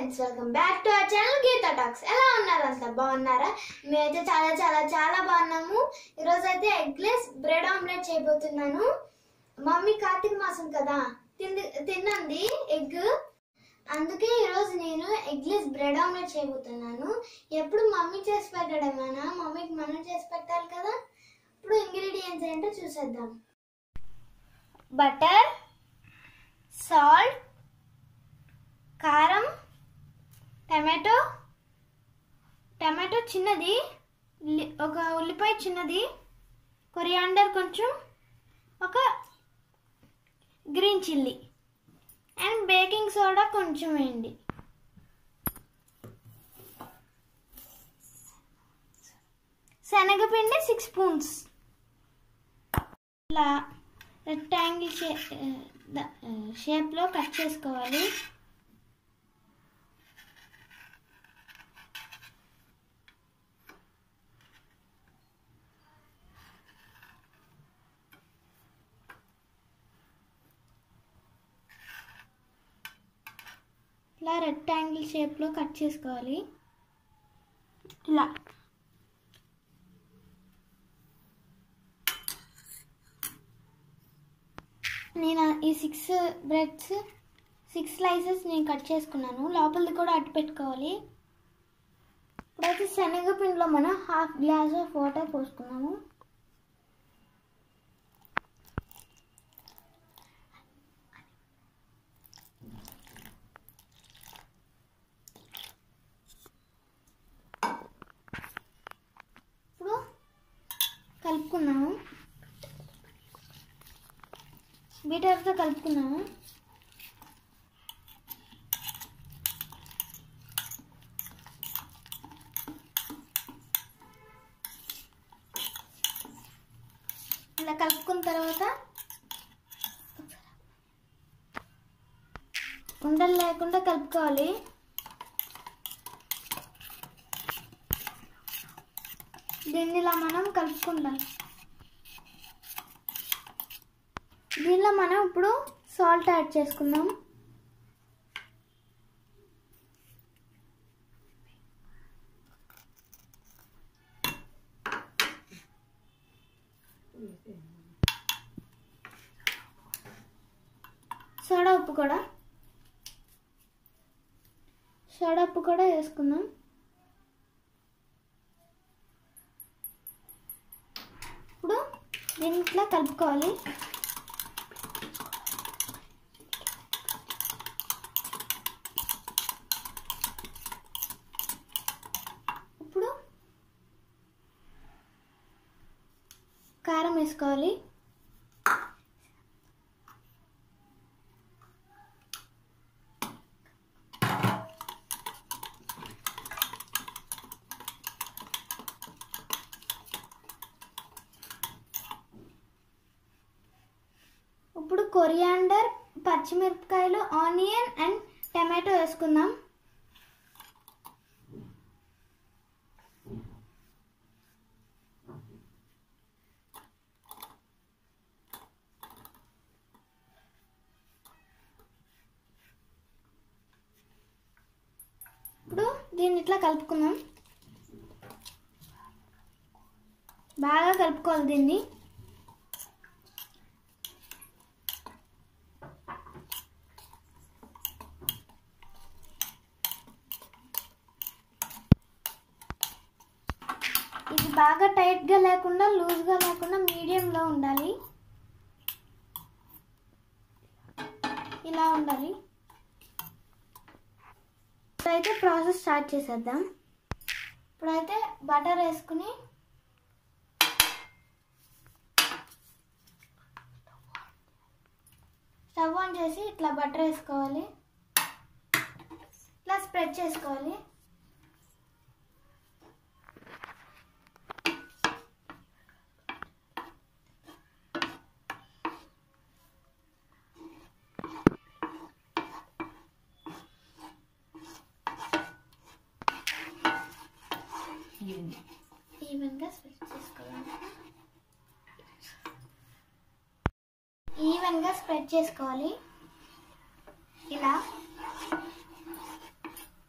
friends welcome back to our channel Geetha talks ఎలా ఉన్నారు అంతా బాగున్నారా మేమైతే చాలా చాలా చాలా బాగున్నాము ఈరోజు అయితే ఎగ్లెస్ బ్రెడ్ ఆమ్లెట్ చేయబోతున్నాను మమ్మీ కార్తీక మాసం కదా తింది తిన్నంది ఎగ్ అందుకే ఈరోజు నేను ఎగ్లెస్ బ్రెడ్ ఆమ్లెట్ చేయబోతున్నాను ఎప్పుడు మమ్మీ చేసి పెట్టడమేనా మమ్మీకి మనం చేసి పెట్టాలి కదా ఇప్పుడు ఇంగ్రీడియంట్స్ ఏంటో చూసేద్దాం బటర్ సాల్ట్ కారం టమాటో టమాటో చిన్నది ఉల్లి- ఒక ఉల్లిపాయ చిన్నది కొరియాండర్ కొంచెం ఒక green chilli and baking soda కొంచెం వేయండి శనగపిండి సిక్స్ స్పూన్స్ ఇలా రెక్టాంగిల్ షే షేప్లో కట్ చేసుకోవాలి ఇలా రెక్టాంగిల్ షేప్లో కట్ చేసుకోవాలి ఇలా నేను ఈ సిక్స్ బ్రెడ్స్ సిక్స్ స్లైసెస్ నేను కట్ చేసుకున్నాను లోపలిది కూడా అట్టు పెట్టుకోవాలి ఇప్పుడైతే శనగపిండిలో మనం హాఫ్ గ్లాస్ ఆఫ్ వాటర్ పోసుకున్నాము ఇప్పుడు కలుపుకున్నాము బీటర్తో కలుపుకున్నాము ఇలా కలుపుకున్న తర్వాత ఉండలు లేకుండా కలుపుకోవాలి దీన్ని ఇలా మనం కలుపుకుంటాం దీనిలో మనం ఇప్పుడు సాల్ట్ యాడ్ చేసుకుందాం సోడా ఉప్పు కూడా సోడా ఉప్పు కూడా వేసుకుందాం ఇప్పుడు దీన్ని ఇట్లా కలుపుకోవాలి ఇప్పుడు కారం వేసుకోవాలి ఇప్పుడు కొరియాండర్ పచ్చిమిరపకాయలు ఆనియన్ అండ్ టమాటో వేసుకుందాం ఇప్పుడు దీన్ని ఇట్లా కలుపుకుందాం బాగా కలుపుకోవాలి దీన్ని ఇది బాగా టైట్గా లేకుండా లూజ్గా లేకుండా మీడియంలో ఉండాలి ఇలా ఉండాలి ఇప్పుడైతే ప్రాసెస్ స్టార్ట్ చేసేద్దాం ఇప్పుడైతే బటర్ వేసుకుని స్టవ్ ఆన్ చేసి ఇట్లా బటర్ వేసుకోవాలి ఇట్లా స్ప్రెడ్ చేసుకోవాలి ఈవెన్గా స్ప్రెడ్ చేసుకోవాలి ఈవెన్గా స్ప్రెడ్ చేసుకోవాలి ఇలా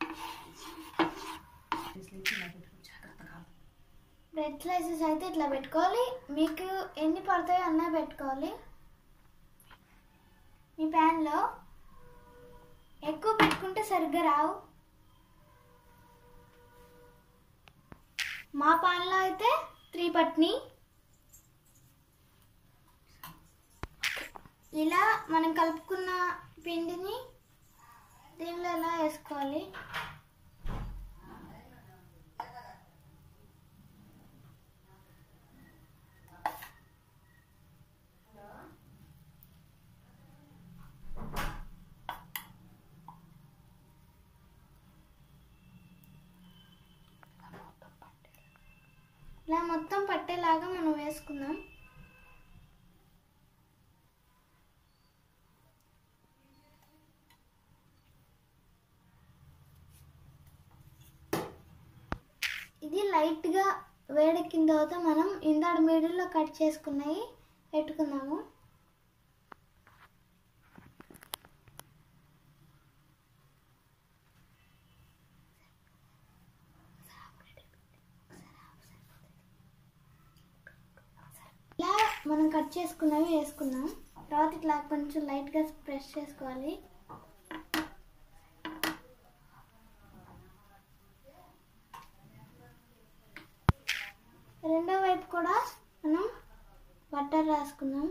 స్లైసెస్ అయితే ఇట్లా పెట్టుకోవాలి మీకు ఎన్ని పడతాయో అన్నా పెట్టుకోవాలి మీ ప్యాన్లో ఎక్కువ పెట్టుకుంటే సరిగ్గా రావు మా పాన్లో అయితే త్రీ పట్ని ఇలా మనం కలుపుకున్న పిండిని దీనిలో ఎలా వేసుకోవాలి ఇలా మొత్తం పట్టేలాగా మనం వేసుకుందాం ఇది లైట్గా వేడెక్కిన తర్వాత మనం ఇందాడ మిడిల్లో కట్ చేసుకున్నవి పెట్టుకుందాము ఇలా మనం కట్ చేసుకున్నవి వేసుకుందాం తర్వాత ఇట్లా కొంచెం లైట్గా ప్రెస్ చేసుకోవాలి రెండో వైపు కూడా మనం బట్టర్ రాసుకుందాం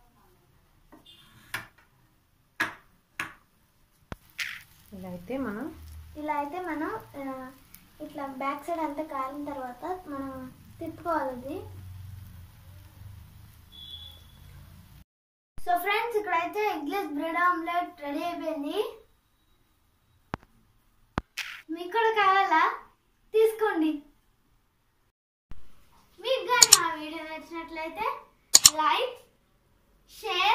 ఇలా అయితే మనం ఇలా అయితే మనం ఆ, ఇట్లా బ్యాక్ సైడ్ అంతా కాలిన తర్వాత మనం తిప్పుకోవాలి అది సో ఫ్రెండ్స్ ఇక్కడైతే ఎగ్లెస్ బ్రెడ్ ఆమ్లెట్ రెడీ అయిపోయింది మీకు కూడా కావాలా తీసుకోండి మీకు కానీ మా వీడియో నచ్చినట్లయితే లైక్ షేర్